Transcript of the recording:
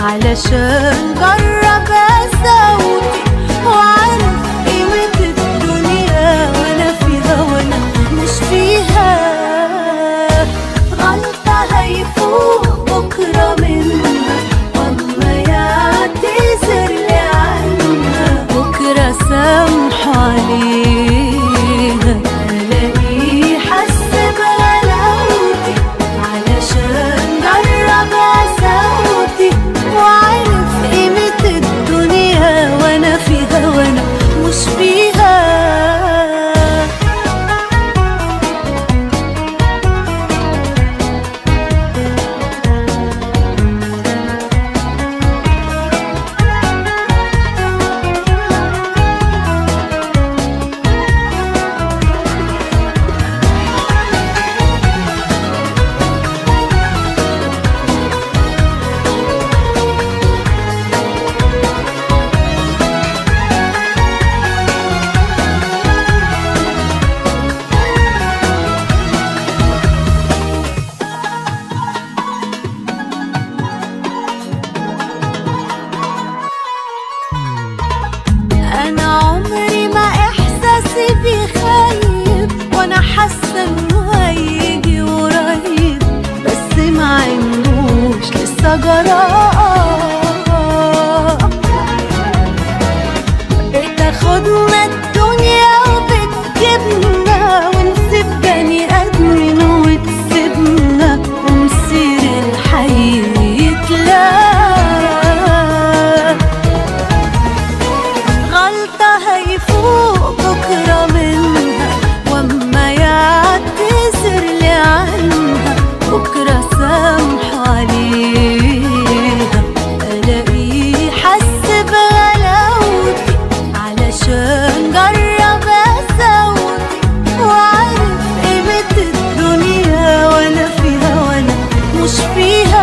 علشان جرب صوتي وعارف قيمة الدنيا وانا فيها وانا مش فيها غلطة هيفوق بكرة منها والله يعتذر لي عنها بكرة سامحه عليها الاقيه حس بغلاوتي علشان جرب صوتي وعارف قيمة الدنيا وانا فيها وانا مش فيها انا عمري ما احساسي بيخيب وانا حاسه انه هيجي قريب بس ما عندوش لسه جراء بتاخدنا الدنيا وبتجيبنا ونسيب بني ادمين وتسيبنا ومصير الحي يتلاقى غلطة هيفوق بكرة منها واما يعتذر لي عنها بكرة سامحه عليها الاقيه حس بغلاوتي علشان جرب صوتي وعارف قيمة الدنيا وانا فيها وانا مش فيها